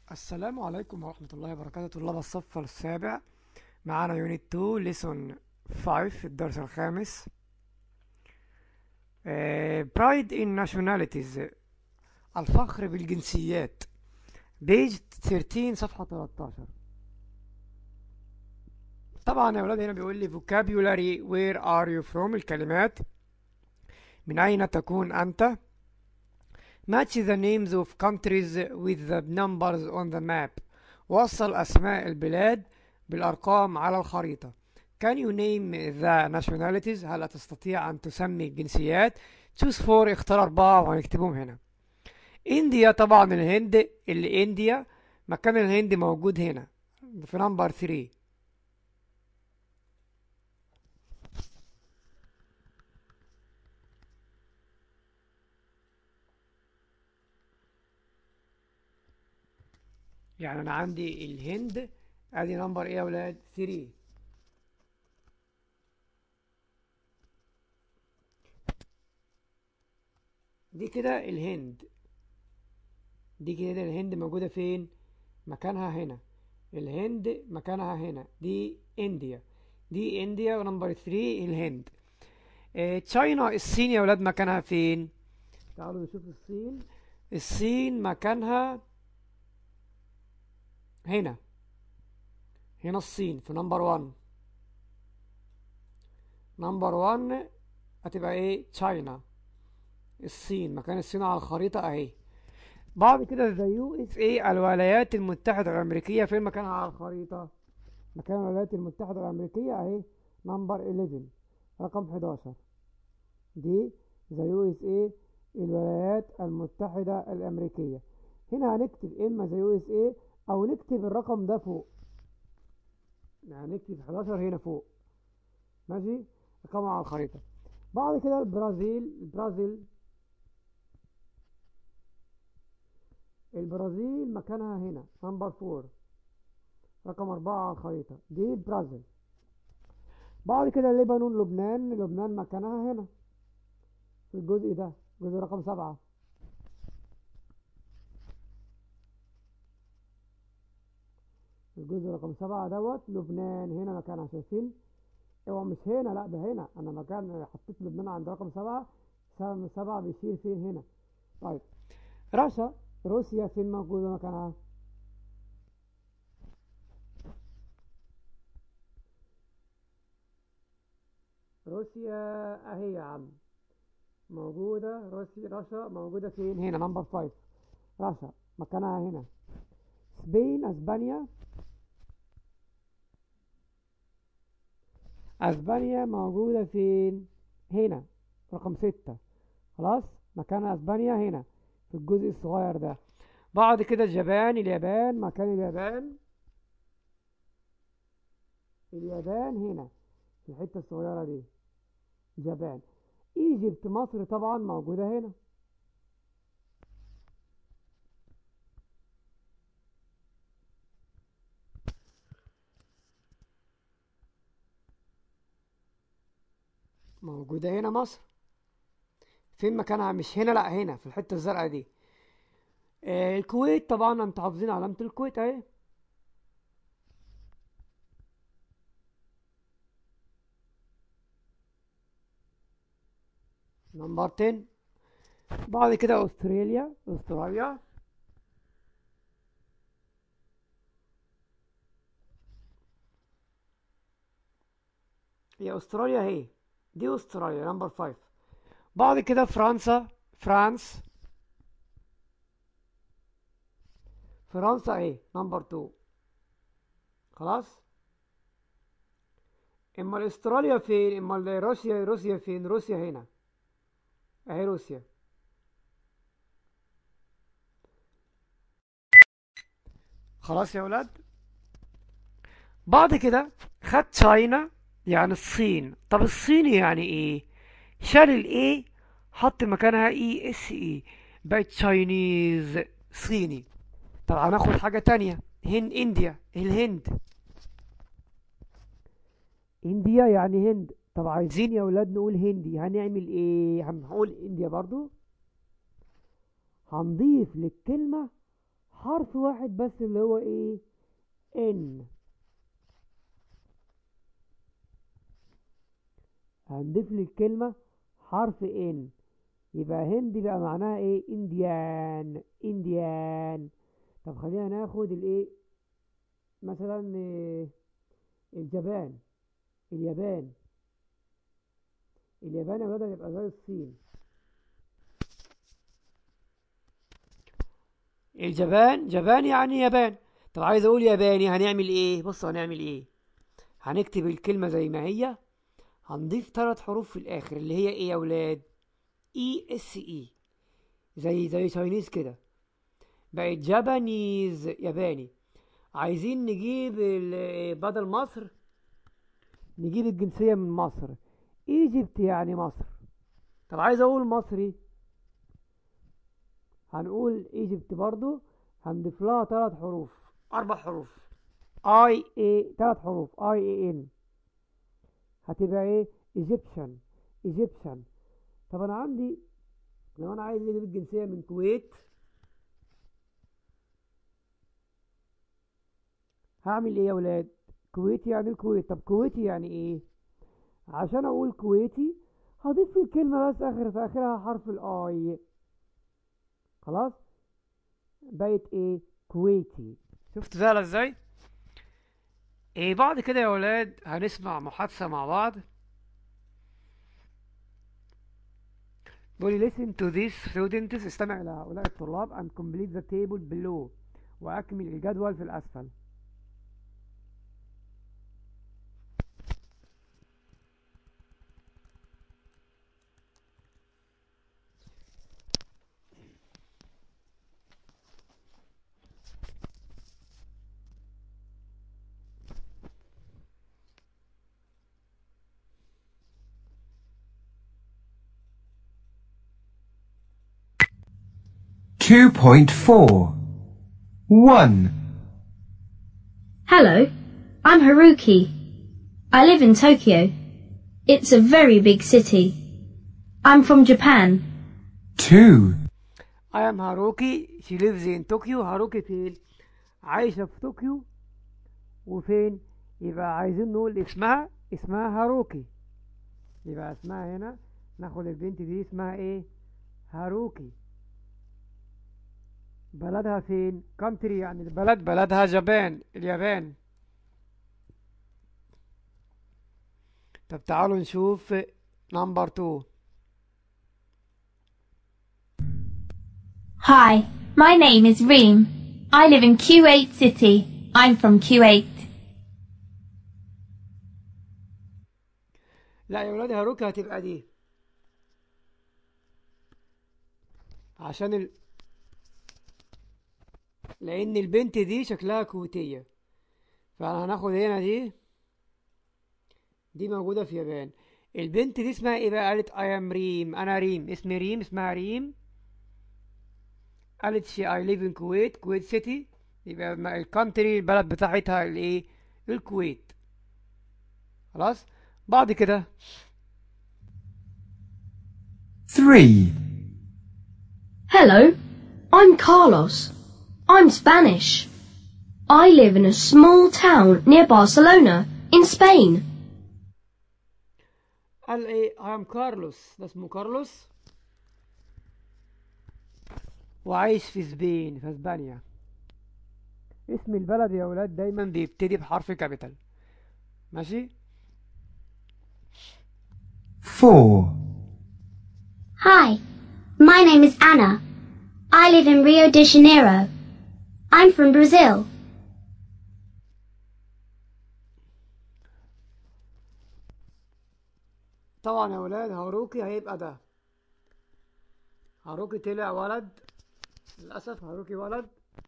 السلام عليكم ورحمة الله وبركاته طلاب الصف السابع معانا يونت 2 ليسون 5 الدرس الخامس برايد in nationalities الفخر بالجنسيات بيج 13 صفحة 13 طبعا يا ولاد هنا بيقول لي vocabulary where are you from الكلمات من أين تكون أنت Match the names of countries with the numbers on the map. وصل أسماء البلاد بالأرقام على الخريطة. Can you name the nationalities؟ هل تستطيع أن تسمي الجنسيات؟ Choose four اختار أربعة وهنكتبهم هنا. إنديا طبعا الهند اللي إنديا مكان الهند موجود هنا في نمبر 3 يعني انا عندي الهند ادي نمبر ايه يا ولاد 3 دي كده الهند دي كده الهند موجودة فين مكانها هنا الهند مكانها هنا دي انديا دي انديا ونمبر 3 الهند اه تشاينا الصين يا ولاد مكانها فين تعالوا نشوف الصين الصين مكانها هنا هنا الصين في نمبر 1 نمبر 1 هتبقى ايه تشاينا الصين مكان الصين على الخريطة اهي بعد كده زي يو اس ايه الولايات المتحدة الامريكية فين مكانها على الخريطة مكان الولايات المتحدة الامريكية اهي نمبر 11 رقم 11 دي زي يو اس ايه الولايات المتحدة الامريكية هنا هنكتب اما زي يو اس ايه او نكتب الرقم ده فوق يعني نكتب 11 هنا فوق ماشي رقم على الخريطة بعد كده البرازيل البرازيل البرازيل مكانها هنا نمبر 4 رقم 4 على الخريطة دي البرازيل بعد كده لبنان لبنان لبنان مكانها هنا في الجزء ده الجزء رقم 7 الجزء رقم سبعة دوت لبنان هنا مكانها شايفين هو مش هنا لا ده هنا انا مكان حطيت لبنان عند رقم سبعة سبعة سبعة بيشير فين هنا طيب رشا روسيا فين موجودة مكانها روسيا اهي يا عم موجودة روسيا رشا موجودة فين هنا نمبر فايف رشا مكانها هنا سبين اسبانيا اسبانيا موجودة فين هنا رقم ستة خلاص مكان اسبانيا هنا في الجزء الصغير ده بعد كده اليابان اليابان مكان اليابان اليابان هنا في الحتة الصغيرة دي اليابان ايجيبت مصر طبعا موجودة هنا موجودة هنا مصر فين مكانها مش هنا لا هنا في الحتة الزرقاء دي آه الكويت طبعا انتوا حافظين علامة الكويت اهي نمبر 10 بعد كده استراليا استراليا هي استراليا اهي دي استراليا نمبر 5 بعد كده فرنسا فرانس فرنسا اهي نمبر 2 خلاص اما استراليا فين اما روسيا روسيا فين روسيا هنا اهي روسيا خلاص يا ولاد بعد كده خد تشاينا يعني الصين طب الصين يعني ايه شال الاي حط مكانها اي اس اي بقت تشاينيز صيني طب هناخد حاجة تانية هند انديا الهند انديا يعني هند طب عايزين يا ولاد نقول هندي هنعمل ايه هنقول انديا برضو هنضيف للكلمة حرف واحد بس اللي هو ايه ان هنضيف للكلمة حرف ان يبقى هندي بقى معناها ايه انديان انديان طب خلينا ناخد الايه مثلا إيه اليابان اليابان اليابان يا ولاد هتبقى زي الصين اليابان جبان يعني يابان طب عايز اقول ياباني هنعمل ايه بص هنعمل ايه هنكتب الكلمة زي ما هي هنضيف ثلاث حروف في الاخر اللي هي ايه يا ولاد اي اس اي زي زي تشاينيز كده بقت جابانيز ياباني عايزين نجيب ال- بدل مصر نجيب الجنسية من مصر ايجيبت يعني مصر طب عايز اقول مصري هنقول ايجيبت برضو هنضيف لها ثلاث حروف اربع حروف اي اي ثلاث حروف اي اي ان هتبقى ايه ايجيبشن ايجيبشن طب انا عندي لو انا عايز اجيب الجنسية من كويت هعمل ايه يا ولاد كويتي يعني الكويت طب كويتي يعني ايه عشان اقول كويتي هضيف في الكلمة بس اخر في اخرها حرف الاي خلاص بقت ايه كويتي شفت سهلة ازاي ايه بعد كده يا ولاد هنسمع محادثة مع بعض بيقول listen to these students استمع إلى هؤلاء الطلاب and complete the table below وأكمل الجدول في الأسفل Two point four. One. Hello, I'm Haruki. I live in Tokyo. It's a very big city. I'm from Japan. Two. I am Haruki she lives in Tokyo هاروكي فين عايشة في طوكيو وفين يبقى عايزين نقول اسمها اسمها هاروكي يبقى اسمها هنا ناخد البنت دي اسمها ايه هاروكي بلدها فين كونتري يعني البلد بلدها جابان اليابان طب تعالوا نشوف نمبر 2 Hi, my name is Reem. I live in Q8 City. I'm from Q8. لا يا ولادي هاروكي هتبقى دي عشان ال... لان البنت دي شكلها كويتية فهناخد هنا دي دي موجودة في يابان البنت دي اسمها ايه بقى قالت I am ريم انا ريم اسمي ريم اسمها ريم قالت شي I live in كويت كويت سيتي يبقى ما- الكونتري البلد بتاعتها الايه الكويت خلاص بعد كده Three. Hello, I'm Carlos. I'm Spanish. I live in a small town near Barcelona, in Spain. قال ايه I am كارلوس ده اسمه كارلوس وعايش في سبين في اسبانيا اسم البلد يا ولاد دايما بيبتدي بحرف كابيتال ماشي Four. Hi, my name is Anna. I live in Rio de Janeiro. I'm from Brazil. طبعا يا ولاد هاروكي هيبقى ده هاروكي طلع ولد للأسف هاروكي ولد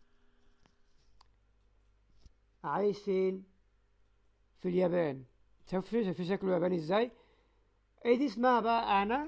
عايش فين في اليابان شوف في في شكله ياباني ازاي ايه دي اسمها بقى انا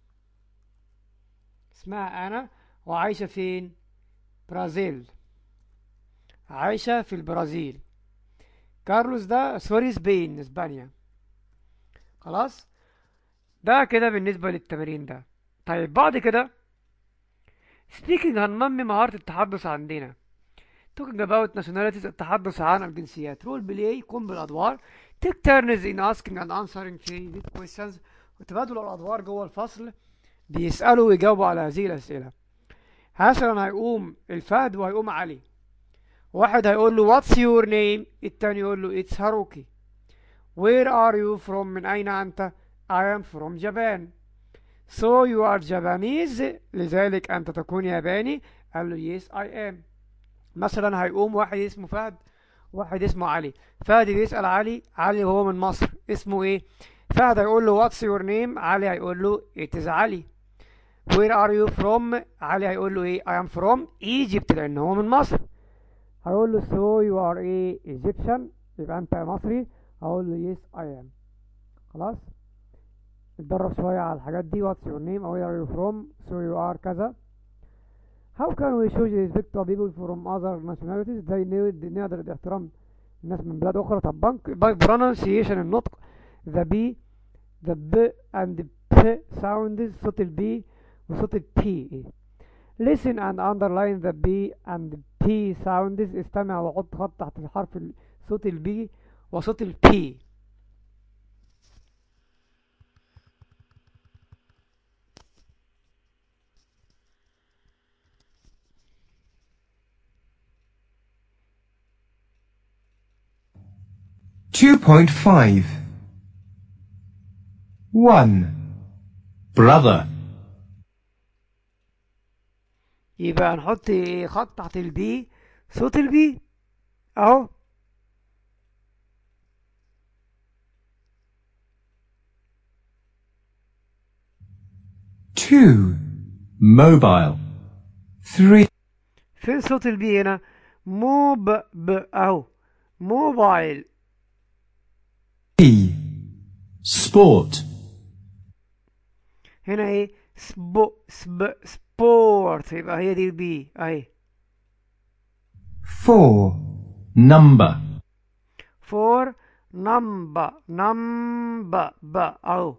اسمها انا وعايشة فين برازيل عايشة في البرازيل كارلوس ده سوري سبين اسبانيا خلاص ده كده بالنسبة للتمرين ده طيب بعد كده سبيكينج هننمي مهارة التحدث عندنا talking about nationalities التحدث عن الجنسيات role play قم بالأدوار take turns in asking and answering في these questions وتبادل الأدوار جوه الفصل بيسألوا ويجاوبوا على هذه الأسئلة مثلا هيقوم الفهد وهيقوم علي واحد هيقول له what's your name التاني يقول له it's هاروكي where are you from من أين أنت I am from Japan so you are Japanese لذلك أنت تكون ياباني قال له yes I am مثلا هيقوم واحد اسمه فهد واحد اسمه علي فهد بيسأل علي علي هو من مصر اسمه ايه فهد هيقول له what's your name علي هيقول له it is علي where are you from علي هيقول له ايه I am from Egypt لأن هو من مصر هيقول له so you are a Egyptian يبقى أنت مصري هقول له yes I am خلاص اتدرب شوية على الحاجات دي what's your name where are you from so you are كذا how can we show respect to people from other nationalities ازاي نقدر نقدر الاحترام الناس من بلاد أخرى طب بنك by pronunciation النطق the b the b and p sounds صوت ال b وصوت ال p listen and underline the b and p sounds استمع وحط خط تحت حرف ال- صوت ال b وصوت ال p Two point five. One. brother, يبقى هنحط خط تحت ال b صوت ال b اهو Two. mobile, Three. فين صوت ال b هنا مو ب ب اهو موبايل sport, هنا ايه سبو سب سبورت يبقى هي دي البي اهي Four. number, فور نمبر نمبر ب اهو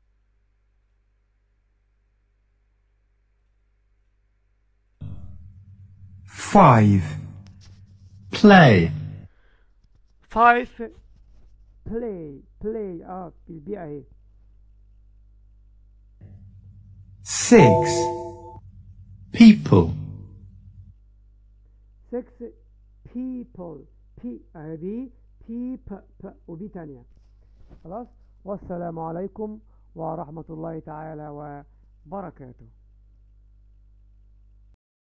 Five. play, فايف بلاي بلاي اه البي اهي Six. people, 6 people بي اهي بي بي ب ب وبي تانية خلاص والسلام عليكم ورحمة الله تعالى وبركاته